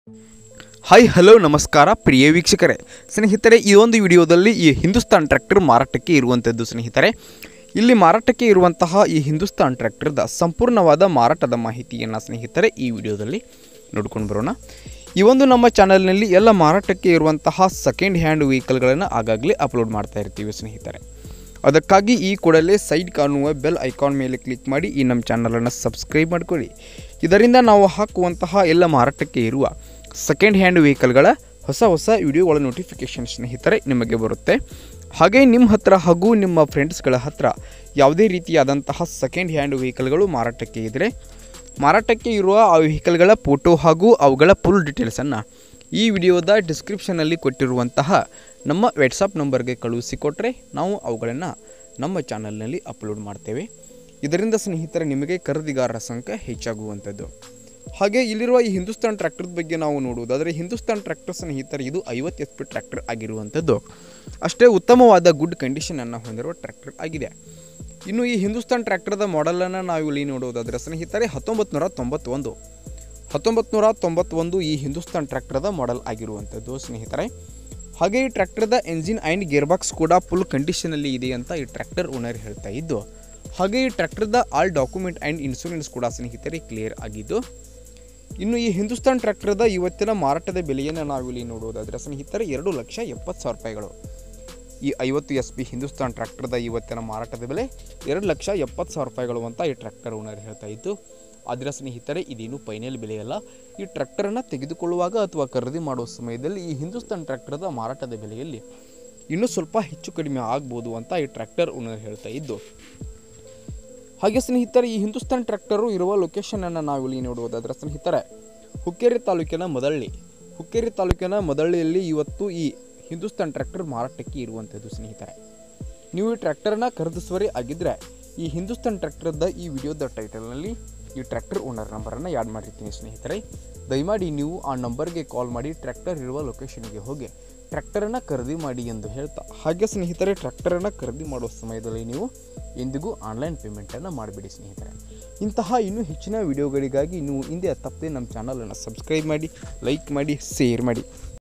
hi hello ನಮಸ್ಕಾರ ಪ್ರಿಯ ವೀಕ್ಷಕರೇ ಸ್ನೇಹಿತರೆ ಈ ಒಂದು ವಿಡಿಯೋದಲ್ಲಿ ಈ ಹಿಂದೂಸ್ತಾನ್ ಟ್ರ್ಯಾಕ್ಟರ್ ಮಾರಾಟಕ್ಕೆ ಇರುವಂಥದ್ದು ಸ್ನೇಹಿತರೆ ಇಲ್ಲಿ ಮಾರಾಟಕ್ಕೆ ಇರುವಂತಹ ಈ ಹಿಂದೂಸ್ತಾನ್ ಟ್ರ್ಯಾಕ್ಟರ್ದ ಸಂಪೂರ್ಣವಾದ ಮಾರಾಟದ ಮಾಹಿತಿಯನ್ನು ಸ್ನೇಹಿತರೆ ಈ ವಿಡಿಯೋದಲ್ಲಿ ನೋಡ್ಕೊಂಡು ಬರೋಣ ಈ ಒಂದು ನಮ್ಮ ಚಾನಲ್ನಲ್ಲಿ ಎಲ್ಲ ಮಾರಾಟಕ್ಕೆ ಇರುವಂತಹ ಸೆಕೆಂಡ್ ಹ್ಯಾಂಡ್ ವೆಹಿಕಲ್ಗಳನ್ನು ಆಗಾಗಲೇ ಅಪ್ಲೋಡ್ ಮಾಡ್ತಾ ಇರ್ತೀವಿ ಸ್ನೇಹಿತರೆ ಅದಕ್ಕಾಗಿ ಈ ಕೂಡಲೇ ಸೈಡ್ ಕಾಣುವ ಬೆಲ್ ಐಕಾನ್ ಮೇಲೆ ಕ್ಲಿಕ್ ಮಾಡಿ ಈ ನಮ್ಮ ಚಾನಲನ್ನು ಸಬ್ಸ್ಕ್ರೈಬ್ ಮಾಡಿಕೊಳ್ಳಿ ಇದರಿಂದ ನಾವು ಹಾಕುವಂತಹ ಎಲ್ಲ ಮಾರಾಟಕ್ಕೆ ಇರುವ ಸೆಕೆಂಡ್ ಹ್ಯಾಂಡ್ ವೆಹಿಕಲ್ಗಳ ಹೊಸ ಹೊಸ ವಿಡಿಯೋಗಳ ನೋಟಿಫಿಕೇಷನ್ ಸ್ನೇಹಿತರೆ ನಿಮಗೆ ಬರುತ್ತೆ ಹಾಗೆ ನಿಮ್ಮ ಹತ್ರ ಹಾಗೂ ನಿಮ್ಮ ಫ್ರೆಂಡ್ಸ್ಗಳ ಹತ್ರ ಯಾವುದೇ ರೀತಿಯಾದಂತಹ ಸೆಕೆಂಡ್ ಹ್ಯಾಂಡ್ ವೆಹಿಕಲ್ಗಳು ಮಾರಾಟಕ್ಕೆ ಇದ್ದರೆ ಮಾರಾಟಕ್ಕೆ ಇರುವ ಆ ವೆಹಿಕಲ್ಗಳ ಫೋಟೋ ಹಾಗೂ ಅವುಗಳ ಫುಲ್ ಡೀಟೇಲ್ಸನ್ನು ಈ ವಿಡಿಯೋದ ಡಿಸ್ಕ್ರಿಪ್ಷನಲ್ಲಿ ಕೊಟ್ಟಿರುವಂತಹ ನಮ್ಮ ವಾಟ್ಸಪ್ ನಂಬರ್ಗೆ ಕಳುಹಿಸಿಕೊಟ್ರೆ ನಾವು ಅವುಗಳನ್ನು ನಮ್ಮ ಚಾನಲ್ನಲ್ಲಿ ಅಪ್ಲೋಡ್ ಮಾಡ್ತೇವೆ ಇದರಿಂದ ಸ್ನೇಹಿತರೆ ನಿಮಗೆ ಖರೀದಿಗಾರರ ಸಂಖ್ಯೆ ಹೆಚ್ಚಾಗುವಂಥದ್ದು ಹಾಗೆ ಇಲ್ಲಿರುವ ಈ ಹಿಂದೂಸ್ತಾನ್ ಟ್ರ್ಯಾಕ್ಟರ್ ಬಗ್ಗೆ ನಾವು ನೋಡುವುದಾದರೆ ಹಿಂದೂಸ್ತಾನ್ ಟ್ರ್ಯಾಕ್ಟರ್ ಸ್ನೇಹಿತರೆ ಇದು ಐವತ್ತು ಎಚ್ ಪಿ ಟ್ರ್ಯಾಕ್ಟರ್ ಆಗಿರುವಂಥದ್ದು ಅಷ್ಟೇ ಉತ್ತಮವಾದ ಗುಡ್ ಕಂಡೀಷನನ್ನು ಹೊಂದಿರುವ ಟ್ರ್ಯಾಕ್ಟರ್ ಆಗಿದೆ ಇನ್ನು ಈ ಹಿಂದೂಸ್ತಾನ್ ಟ್ರ್ಯಾಕ್ಟರ್ದ ಮಾಡೆಲನ್ನು ನಾವು ಇಲ್ಲಿ ನೋಡುವುದಾದರೆ ಸ್ನೇಹಿತರೆ ಹತ್ತೊಂಬತ್ತು ನೂರ ತೊಂಬತ್ತೊಂದು ಹತ್ತೊಂಬತ್ತು ನೂರ ತೊಂಬತ್ತೊಂದು ಈ ಹಿಂದೂಸ್ತಾನ್ ಟ್ರ್ಯಾಕ್ಟರ್ದ ಮಾಡೆಲ್ ಆಗಿರುವಂಥದ್ದು ಸ್ನೇಹಿತರೆ ಹಾಗೆ ಈ ಟ್ರ್ಯಾಕ್ಟರ್ದ ಎಂಜಿನ್ ಆ್ಯಂಡ್ ಗೇರ್ಬಾಕ್ಸ್ ಕೂಡ ಫುಲ್ ಕಂಡೀಷನಲ್ಲಿ ಇದೆ ಅಂತ ಈ ಟ್ರ್ಯಾಕ್ಟರ್ ಓನರ್ ಹೇಳ್ತಾ ಇದ್ದು ಹಾಗೆ ಈ ಟ್ರ್ಯಾಕ್ಟರ್ದ ಆಲ್ ಡಾಕ್ಯುಮೆಂಟ್ ಆ್ಯಂಡ್ ಇನ್ಶೂರೆನ್ಸ್ ಕೂಡ ಸ್ನೇಹಿತರೆ ಕ್ಲಿಯರ್ ಆಗಿದ್ದು ಇನ್ನು ಈ ಹಿಂದೂಸ್ತಾನ್ ಟ್ರ್ಯಾಕ್ಟರ್ದ ಇವತ್ತಿನ ಮಾರಾಟದ ಬೆಲೆಯನ್ನು ನಾವಿಲ್ಲಿ ನೋಡುವುದಾದರೆ ಸ್ನೇಹಿತರೆ ಎರಡು ಲಕ್ಷ ಎಪ್ಪತ್ತು ಸಾವಿರ ರೂಪಾಯಿಗಳು ಈ ಐವತ್ತು ಎಸ್ ಪಿ ಹಿಂದೂಸ್ತಾನ್ ಟ್ರ್ಯಾಕ್ಟರ್ದ ಇವತ್ತಿನ ಮಾರಾಟದ ಬೆಲೆ ಎರಡು ಲಕ್ಷ ಎಪ್ಪತ್ತು ಸಾವಿರ ರೂಪಾಯಿಗಳು ಅಂತ ಈ ಟ್ರ್ಯಾಕ್ಟರ್ ಓನರ್ ಹೇಳ್ತಾ ಇದ್ದು ಆದರೆ ಸ್ನೇಹಿತರೆ ಇದೇನು ಫೈನಲ್ ಬೆಲೆಯಲ್ಲ ಈ ಟ್ರ್ಯಾಕ್ಟರನ್ನು ತೆಗೆದುಕೊಳ್ಳುವಾಗ ಅಥವಾ ಖರೀದಿ ಮಾಡುವ ಸಮಯದಲ್ಲಿ ಈ ಹಿಂದೂಸ್ತಾನ್ ಟ್ರ್ಯಾಕ್ಟರ್ದ ಮಾರಾಟದ ಬೆಲೆಯಲ್ಲಿ ಇನ್ನೂ ಸ್ವಲ್ಪ ಹೆಚ್ಚು ಕಡಿಮೆ ಆಗ್ಬೋದು ಅಂತ ಈ ಟ್ರ್ಯಾಕ್ಟರ್ ಓನರ್ ಹೇಳ್ತಾ ಇದ್ದು ಹಾಗೆ ಸ್ನೇಹಿತರೆ ಈ ಹಿಂದೂಸ್ತಾನ್ ಟ್ರ್ಯಾಕ್ಟರು ಇರುವ ಲೊಕೇಶನನ್ನು ನಾವು ಇಲ್ಲಿ ನೋಡುವುದಾದರೆ ಸ್ನೇಹಿತರೆ ಹುಕ್ಕೇರಿ ತಾಲೂಕಿನ ಮದಳ್ಳಿ ಹುಕ್ಕೇರಿ ತಾಲೂಕಿನ ಮದಳ್ಳಿಯಲ್ಲಿ ಇವತ್ತು ಈ ಹಿಂದೂಸ್ತಾನ್ ಟ್ರ್ಯಾಕ್ಟರ್ ಮಾರಾಟಕ್ಕೆ ಇರುವಂಥದ್ದು ಸ್ನೇಹಿತರೆ ನೀವು ಈ ಟ್ರ್ಯಾಕ್ಟರ್ನ ಖರೀದಿಸುವರೇ ಆಗಿದ್ದರೆ ಈ ಹಿಂದೂಸ್ತಾನ್ ಟ್ರ್ಯಾಕ್ಟರ್ದ ಈ ವಿಡಿಯೋದ ಟೈಟಲ್ನಲ್ಲಿ ಈ ಟ್ರ್ಯಾಕ್ಟರ್ ಓನರ್ ನಂಬರನ್ನು ಯಾಡ್ ಮಾಡಿರ್ತೀನಿ ಸ್ನೇಹಿತರೆ ದಯಮಾಡಿ ನೀವು ಆ ನಂಬರ್ಗೆ ಕಾಲ್ ಮಾಡಿ ಟ್ರ್ಯಾಕ್ಟರ್ ಇರುವ ಲೊಕೇಶನ್ಗೆ ಹೋಗಿ ಟ್ರ್ಯಾಕ್ಟರನ್ನು ಖರೀದಿ ಮಾಡಿ ಎಂದು ಹೇಳ್ತಾ ಹಾಗೆ ಸ್ನೇಹಿತರೆ ಟ್ರ್ಯಾಕ್ಟರನ್ನು ಖರೀದಿ ಮಾಡುವ ಸಮಯದಲ್ಲಿ ನೀವು ಎಂದಿಗೂ ಆನ್ಲೈನ್ ಪೇಮೆಂಟನ್ನು ಮಾಡಿಬಿಡಿ ಸ್ನೇಹಿತರೆ ಇಂತಹ ಇನ್ನೂ ಹೆಚ್ಚಿನ ವಿಡಿಯೋಗಳಿಗಾಗಿ ನೀವು ಹಿಂದೆ ತಪ್ಪದೆ ನಮ್ಮ ಚಾನಲನ್ನು ಸಬ್ಸ್ಕ್ರೈಬ್ ಮಾಡಿ ಲೈಕ್ ಮಾಡಿ ಶೇರ್ ಮಾಡಿ